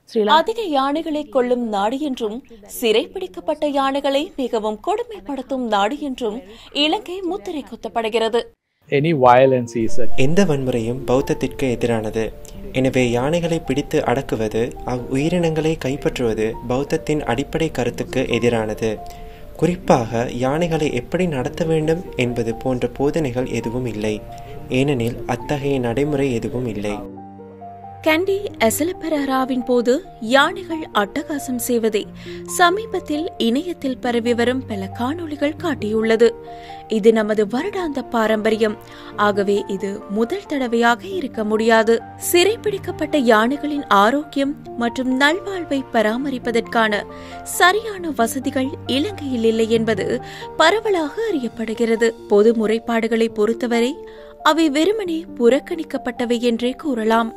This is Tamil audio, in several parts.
ஸ்ரீலங்கா அதிக யானைகளை கொள்ளும் நாடு என்றும் சிறைப்பிடிக்கப்பட்ட யானைகளை மிகவும் கொடுமைப்படுத்தும் நாடு என்றும் இலங்கை முத்திரை குத்தப்படுகிறது Any violence is a எந்த வன்முறையும் பௌத்தத்திற்கு எதிரானது எனவே யானைகளை பிடித்து அடக்குவது அவ் உயிரினங்களை கைப்பற்றுவது பௌத்தத்தின் அடிப்படை கருத்துக்கு எதிரானது குறிப்பாக யானைகளை எப்படி நடத்த வேண்டும் என்பது போன்ற போதனைகள் எதுவும் இல்லை ஏனெனில் அத்தகைய நடைமுறை எதுவும் இல்லை கண்டி அசலப்பெராவின் போது யானைகள் அட்டகாசம் செய்வதை சமீபத்தில் இணையத்தில் பரவி வரும் பல காணொளிகள் காட்டியுள்ளது இது நமது வருடாந்த பாரம்பரியம் ஆகவே இது முதல் தடவையாக இருக்க முடியாது சிறைப்பிடிக்கப்பட்ட யானைகளின் ஆரோக்கியம் மற்றும் நல்வாழ்வை பராமரிப்பதற்கான சரியான வசதிகள் இலங்கையில் இல்லை என்பது பரவலாக அறியப்படுகிறது பொது முறைப்பாடுகளை பொறுத்தவரை அவை வெறுமனே புறக்கணிக்கப்பட்டவை என்றே கூறலாம்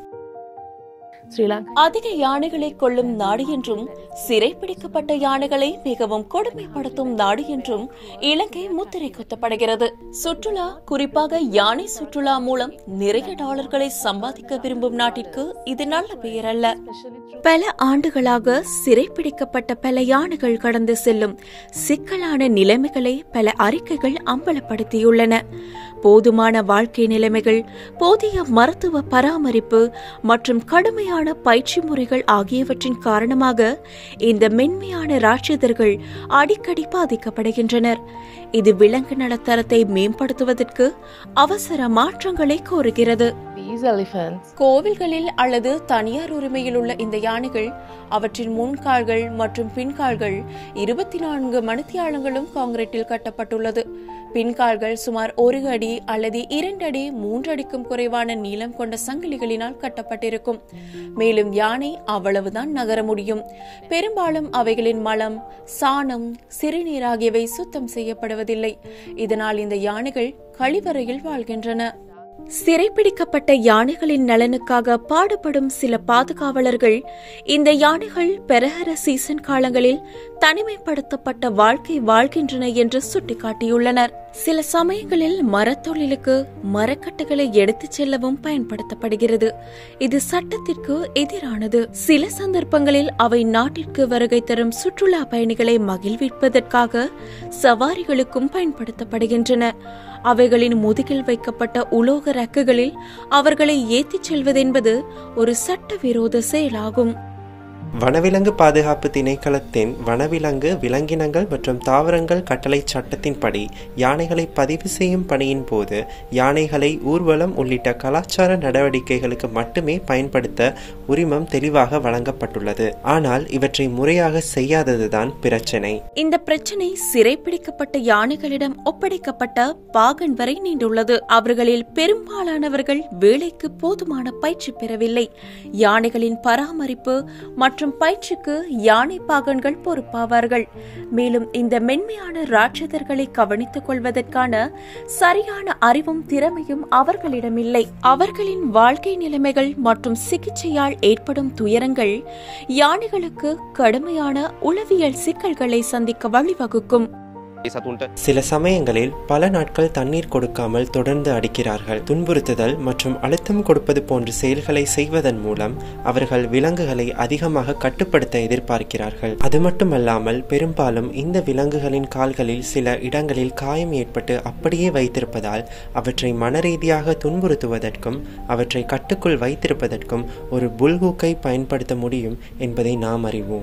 ஸ்ரீலங்கா அதிக யானைகளை கொள்ளும் நாடு என்றும் சிறைப்பிடிக்கப்பட்ட யானைகளை மிகவும் கொடுமைப்படுத்தும் நாடு என்றும் இலங்கை முத்திரை குத்தப்படுகிறது சுற்றுலா குறிப்பாக யானை சுற்றுலா மூலம் நிறைய டாலர்களை சம்பாதிக்க விரும்பும் நாட்டிற்கு இது நல்ல பெயர் அல்ல பல ஆண்டுகளாக சிறைப்பிடிக்கப்பட்ட பல யானைகள் கடந்து செல்லும் சிக்கலான நிலைமைகளை பல அறிக்கைகள் அம்பலப்படுத்தியுள்ளன போதுமான வாழ்க்கை நிலைமைகள் போதிய மருத்துவ பராமரிப்பு மற்றும் கடுமையான பயிற்சி முறைகள் ஆகியவற்றின் காரணமாக இந்த மென்மையான ராட்சதர்கள் அடிக்கடி பாதிக்கப்படுகின்றனர் இது விலங்கு நலத்தரத்தை மேம்படுத்துவதற்கு அவசர மாற்றங்களை கோருகிறது these elephants கோவில்களில் அல்லது தனியார் உரிமையில் உள்ள இந்த யானைகள் அவற்றின் முன்கால்கள் மற்றும் பின்கால்கள் இருபத்தி நான்கு மணித்தியாலங்களும் காங்கிரீட்டில் கட்டப்பட்டுள்ளது பின்கால்கள் சுமார் ஒரு அடி அல்லது இரண்டு அடி மூன்று அடிக்கும் குறைவான நீளம் கொண்ட சங்கிலிகளினால் கட்டப்பட்டிருக்கும் மேலும் யானை அவ்வளவுதான் நகர முடியும் பெரும்பாலும் அவைகளின் மலம் சாணம் சிறுநீர் ஆகியவை சுத்தம் செய்யப்படுவதில்லை இதனால் இந்த யானைகள் கழிவறையில் வாழ்கின்றன சிறைப்பிடிக்கப்பட்ட யானைகளின் நலனுக்காக பாடுபடும் சில பாதுகாவலர்கள் இந்த யானைகள் பெரஹர சீசன் காலங்களில் தனிமைப்படுத்தப்பட்ட வாழ்க்கை வாழ்கின்றன என்று சுட்டிக்காட்டியுள்ளனர் சில சமயங்களில் மரத்தொழிலுக்கு மரக்கட்டுகளை எடுத்துச் செல்லவும் பயன்படுத்தப்படுகிறது இது சட்டத்திற்கு எதிரானது சில சந்தர்ப்பங்களில் அவை நாட்டிற்கு வருகை தரும் சுற்றுலா பயணிகளை மகிழ்விப்பதற்காக சவாரிகளுக்கும் பயன்படுத்தப்படுகின்றன அவைகளின் முதுகில் வைக்கப்பட்ட உலோக ரக்குகளில் அவர்களை ஏத்திச் செல்வதென்பது ஒரு சட்டவிரோத செயலாகும் வனவிலங்கு பாதுகாப்பு திணைக்களத்தின் வனவிலங்கு விலங்கினங்கள் மற்றும் தாவரங்கள் கட்டளை சட்டத்தின்படி யானைகளை பதிவு செய்யும் பணியின் போது யானைகளை ஊர்வலம் உள்ளிட்ட கலாச்சார நடவடிக்கைகளுக்கு மட்டுமே பயன்படுத்த உரிமம் தெளிவாக வழங்கப்பட்டுள்ளது ஆனால் இவற்றை முறையாக செய்யாததுதான் பிரச்சினை இந்த பிரச்சனை சிறைப்பிடிக்கப்பட்ட யானைகளிடம் ஒப்படைக்கப்பட்ட பாகன் வரை நீண்டுள்ளது அவர்களில் பெரும்பாலானவர்கள் வேலைக்கு போதுமான பயிற்சி பெறவில்லை யானைகளின் பராமரிப்பு மற்றும் பயிற்சிக்கு யானை பாகன்கள் பொறுப்பாவார்கள் மேலும் இந்த மென்மையான ராட்சதர்களை கவனித்துக் கொள்வதற்கான சரியான அறிவும் திறமையும் அவர்களிடம் இல்லை அவர்களின் வாழ்க்கை நிலைமைகள் மற்றும் சிகிச்சையால் ஏற்படும் துயரங்கள் யானைகளுக்கு கடுமையான உளவியல் சிக்கல்களை சந்திக்க வழிவகுக்கும் සතුන්ට சில சமயங்களில் பல நாட்கள் தண்ணீர் கொடுக்காமல் தொடர்ந்து அடிக்கிறார்கள் துன்புறுத்துதல் மற்றும் அழுத்தம் கொடுப்பது போன்ற செயல்களை செய்வதன் மூலம் அவர்கள் விலங்குகளை அதிகமாக கட்டுப்படுத்த எதிர்பார்க்கிறார்கள் அது மட்டுமல்லாமல் பெரும்பாலும் இந்த விலங்குகளின் கால்களில் சில இடங்களில் காயம் ஏற்பட்டு அப்படியே வைத்திருப்பதால் அவற்றை மனரீதியாக துன்புறுத்துவதற்கும் அவற்றை கட்டுக்குள் வைத்திருப்பதற்கும் ஒரு புல்ஹூக்கை பயன்படுத்த முடியும் என்பதை நாம் அறிவோம்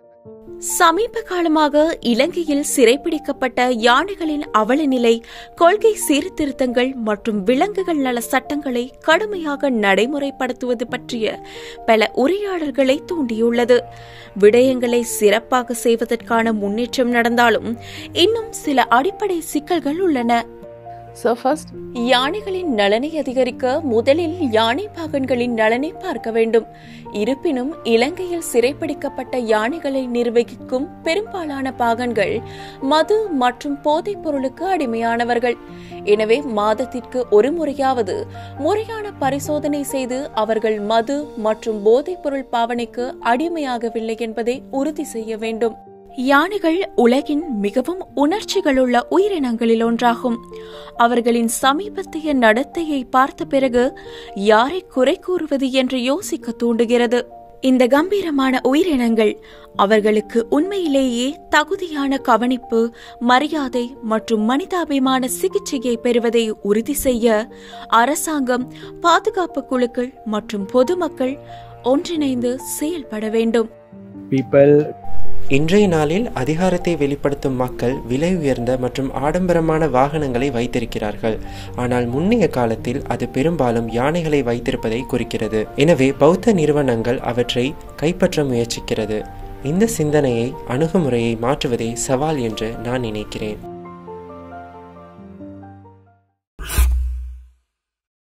சமீப காலமாக இலங்கையில் சிறைப்பிடிக்கப்பட்ட யானைகளின் அவலநிலை கொள்கை சீர்திருத்தங்கள் மற்றும் விலங்குகள் நல சட்டங்களை கடுமையாக நடைமுறைப்படுத்துவது பற்றிய பல உரையாடல்களை தூண்டியுள்ளது விடயங்களை சிறப்பாக செய்வதற்கான முன்னேற்றம் நடந்தாலும் இன்னும் சில அடிப்படை சிக்கல்கள் உள்ளன so first யானைகளின் நலனை அதிகரிக்க முதலில் யானை பாகன்களின் நலனை பார்க்க வேண்டும் இருப்பினும் இலங்கையில் சிறைப்பிடிக்கப்பட்ட யானைகளை நிர்வகிக்கும் பெரும்பாலான பாகன்கள் மது மற்றும் போதைப் பொருளுக்கு அடிமையானவர்கள் எனவே மாதத்திற்கு ஒரு முறையாவது முறையான பரிசோதனை செய்து அவர்கள் மது மற்றும் போதைப் பொருள் பாவனைக்கு அடிமையாகவில்லை என்பதை உறுதி செய்ய வேண்டும் யானைகள் உலகின் மிகவும் உணர்ச்சிகளுள்ள உயிரினங்களில் ஒன்றாகும் அவர்களின் சமீபத்திய நடத்தையை பார்த்த பிறகு யாரை குறை கூறுவது என்று யோசிக்க தூண்டுகிறது இந்த கம்பீரமான உயிரினங்கள் அவர்களுக்கு உண்மையிலேயே தகுதியான கவனிப்பு மரியாதை மற்றும் மனிதாபிமான சிகிச்சையை பெறுவதை உறுதி செய்ய அரசாங்கம் பாதுகாப்பு குழுக்கள் மற்றும் பொதுமக்கள் ஒன்றிணைந்து செயல்பட வேண்டும் People இன்றைய நாளில் அதிகாரத்தை வெளிப்படுத்தும் மக்கள் விலை உயர்ந்த மற்றும் ஆடம்பரமான வாகனங்களை வைத்திருக்கிறார்கள் ஆனால் முன்னைய காலத்தில் அது பெரும்பாலும் யானைகளை வைத்திருப்பதை குறிக்கிறது எனவே பௌத்த நிறுவனங்கள் அவற்றை கைப்பற்ற முயற்சிக்கிறது இந்த சிந்தனையை அணுகுமுறையை மாற்றுவதே சவால் என்று நான் நினைக்கிறேன்